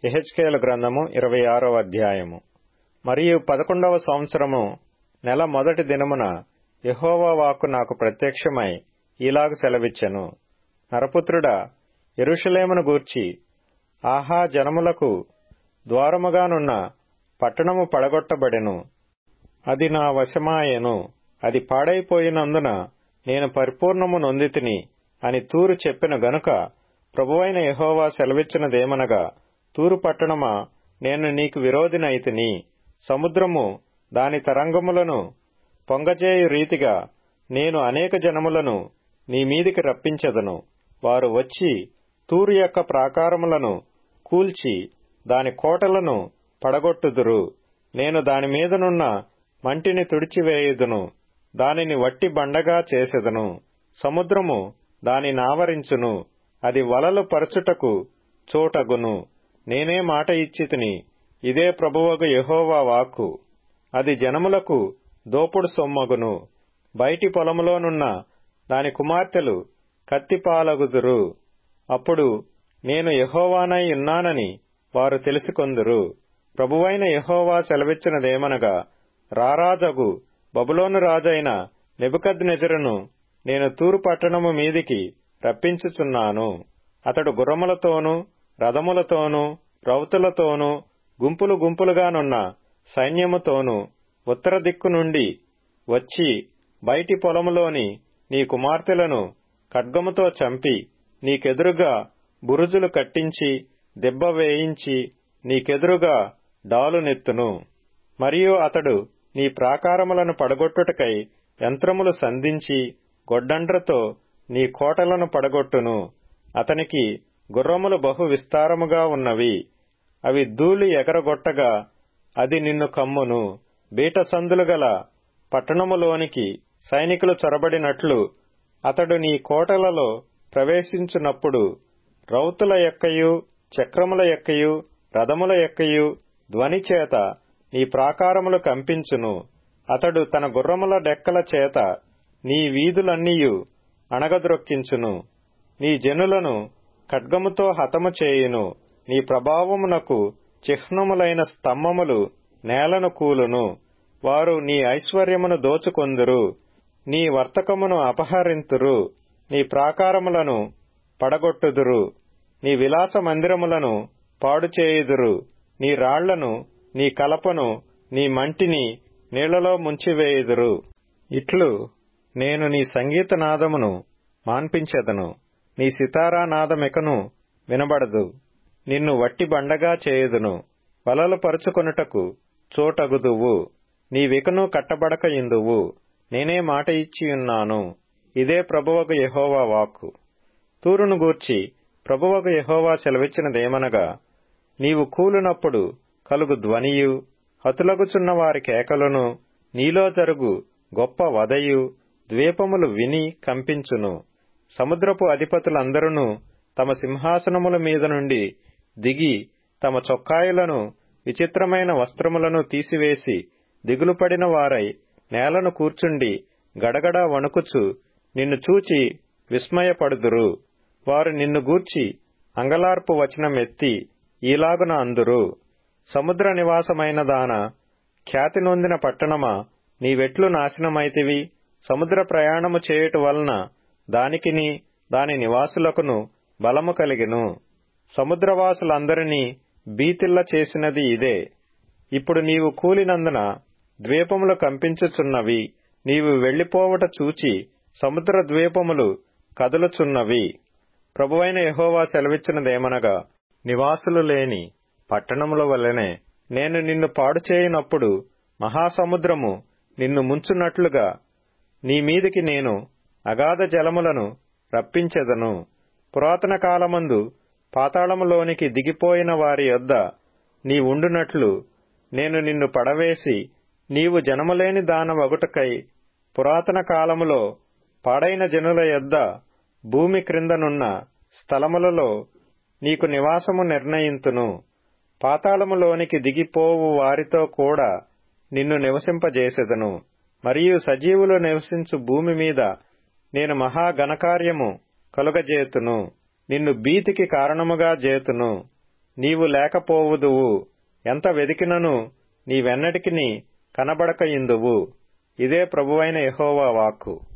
ఎహెచ్కేల గ్రంథము ఇరవై ఆరో అధ్యాయము మరియు పదకొండవ సంవత్సరము నెల మొదటి దినమున యెహోవా వాక్కు నాకు ప్రత్యక్షమై ఈలాగు సెలవిచ్చెను నరపుత్రుడా యెరూషలేమును గూర్చి ఆహా జనములకు ద్వారముగానున్న పట్టణము పడగొట్టబడెను అది నా వశమాయెను అది పాడైపోయినందున నేను పరిపూర్ణము నొందితిని అని తూరు చెప్పిన గనుక ప్రభువైన యెహోవా సెలవిచ్చినదేమనగా తూరు పట్టణమా నేను నీకు విరోధినైతిని సముద్రము దాని తరంగములను పొంగజేయు రీతిగా నేను అనేక జనములను నీ మీదికి రప్పించెదను వారు వచ్చి తూరు యొక్క ప్రాకారములను కూల్చి దాని కోటలను పడగొట్టుదురు నేను దాని మీదనున్న మంటిని తుడిచివేయుదును దానిని వట్టి బండగా చేసెదను సముద్రము దాని నావరించును అది వలలు పరచుటకు చోటగును నేనే మాట ఇచ్చితిని ఇదే ప్రభువగు యెహోవా వాక్కు అది జనములకు దోపుడు సొమ్మగును బయటి పొలములోనున్న దాని కుమార్తెలు కత్తిపాలగుదురు అప్పుడు నేను యెహోవానై ఉన్నానని వారు తెలుసుకొందురు ప్రభువైన యెహోవా సెలవిచ్చినదేమనగా రారాజగు బబులోను రాజైన నెబుకద్నెజరును నేను తూరు పట్టణము మీదికి రప్పించుచున్నాను అతడు గుర్రములతోనూ రథములతోనూ రౌతులతోనూ గుంపులు గుంపులుగానున్న సైన్యముతోనూ ఉత్తర దిక్కు నుండి వచ్చి బయటి పొలములోని నీ కుమార్తెలను ఖడ్గముతో చంపి నీకెదురుగా బురుజులు కట్టించి దెబ్బ వేయించి నీకెదురుగా డాలునెత్తును మరియు అతడు నీ ప్రాకారములను పడగొట్టుటకై యంత్రములు సంధించి గొడ్డండ్రతో నీ కోటలను పడగొట్టును అతనికి గుర్రములు బహు విస్తారముగా ఉన్నవి అవి ధూళి ఎగరగొట్టగా అది నిన్ను కమ్మును బీట సందులు గల పట్టణములోనికి సైనికులు చొరబడినట్లు అతడు నీ కోటలలో ప్రవేశించున్నప్పుడు రౌతుల యొక్కయు చక్రముల యొక్కయు రథముల యొక్కయు ధ్వని చేత నీ ప్రాకారములు కంపించును అతడు తన గుర్రముల డెక్కల చేత నీ వీధులన్నీయు అణగద్రొక్కించును నీ జనులను ఖడ్గముతో హతము చేయును నీ ప్రభావమునకు చిహ్నములైన స్తంభములు నేలను కూలును వారు నీ ఐశ్వర్యమును దోచుకొందురు నీ వర్తకమును అపహరింతురు నీ ప్రాకారములను పడగొట్టుదురు నీ విలాస మందిరములను పాడుచేయుదురు నీ రాళ్లను నీ కలపను నీ మంటిని నీళ్లలో ముంచివేయుదురు ఇట్లు నేను నీ సంగీతనాదమును మాన్పించెదను నీ సితారా నాదమెకను వినబడదు నిన్ను వట్టి బండగా చేయుదును వలలు పరుచుకొనుటకు చోటగుదువు నీవికను కట్టబడక ఇందువు నేనే మాట ఇచ్చియున్నాను ఇదే ప్రభువకు యెహోవా వాక్కు తూరును గూర్చి ప్రభువకు యెహోవా సెలవిచ్చినదేమనగా నీవు కూలినప్పుడు కలుగు ధ్వనియు హతులగుచున్న వారి కేకలను నీలో జరుగు గొప్ప వదయు ద్వీపములు విని కంపించును సముద్రపు అధిపతులందరూ తమ సింహాసనముల మీద నుండి దిగి తమ చొక్కాయులను విచిత్రమైన వస్త్రములను తీసివేసి దిగులుపడిన వారై నేలను కూర్చుండి గడగడ వణుకుచు నిన్ను చూచి విస్మయపడుదురు వారు నిన్ను గూర్చి అంగలార్పు వచనమెత్తి ఈలాగున అందురు సముద్ర నివాసమైన దాన ఖ్యాతి నొందిన పట్టణమా నీవెట్లు నాశనమైతివి సముద్ర ప్రయాణము చేయుట వలన దానికిని దాని నివాసులకును బలము కలిగెను సముద్రవాసులందరినీ బీతిల్ల చేసినది ఇదే ఇప్పుడు నీవు కూలినందున ద్వీపములు కంపించుచున్నవి నీవు వెళ్లిపోవట చూచి సముద్ర ద్వీపములు కదులుచున్నవి ప్రభువైన యహోవా సెలవిచ్చినదేమనగా నివాసులు లేని పట్టణముల వలెనే నేను నిన్ను పాడు చేయనప్పుడు మహాసముద్రము నిన్ను ముంచున్నట్లుగా నీ మీదికి నేను అగాధ జలములను రప్పించెదను పురాతన కాలమందు పాతాళములోనికి దిగిపోయిన వారి యొద్ద నీ ఉండునట్లు నేను నిన్ను పడవేసి నీవు జనములేని దాన వగుటకై పురాతన కాలములో పాడైన జనుల యొద్ద భూమి క్రిందనున్న స్థలములలో నీకు నివాసము నిర్ణయింతును పాతాళములోనికి దిగిపోవు వారితో కూడా నిన్ను నివసింపజేసెదను మరియు సజీవులు నివసించు భూమి మీద నేను మహాఘనకార్యము కలుగజేతును నిన్ను భీతికి కారణముగా జేతును నీవు లేకపోవుదువు ఎంత వెదికినను నీవెన్నటికిని కనబడక ఇందువు ఇదే ప్రభువైన యహోవా వాక్కు